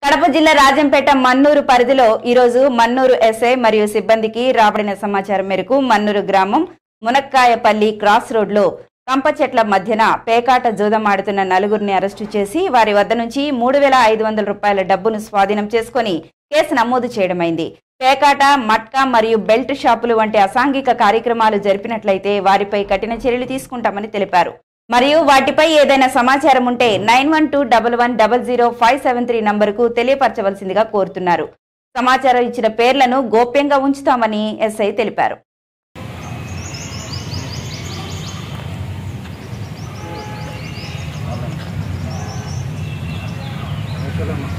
కడప జిల్లా రాజంపేట మన్నూరు పరిధిలో ఈరోజు మన్నూరు ఎస్ఐ మరియు సిబ్బందికి రాబడిన సమాచారం మేరకు మన్నూరు గ్రామం మునక్కాయపల్లి క్రాస్ రోడ్లో కంప చెట్ల మధ్యన పేకాట జూదం ఆడుతున్న నలుగురిని అరెస్టు చేసి వారి వద్ద నుంచి మూడు వేల ఐదు వందల రూపాయల డబ్బును స్వాధీనం చేసుకుని కేసు నమోదు చేయడమైంది పేకాట మట్కా మరియు బెల్ట్ షాపులు వంటి అసాంఘిక కార్యక్రమాలు జరిపినట్లయితే వారిపై కఠిన చర్యలు తీసుకుంటామని తెలిపారు మరియు వాటిపై ఏదైనా సమాచారం ఉంటే nine one two double one double zero five seven three నంబరుకు తెలియపరచవలసిందిగా కోరుతున్నారు సమాచారం ఇచ్చిన పేర్లను గోప్యంగా ఉంచుతామని ఎస్ఐ తెలిపారు ఓకేలేమ్మా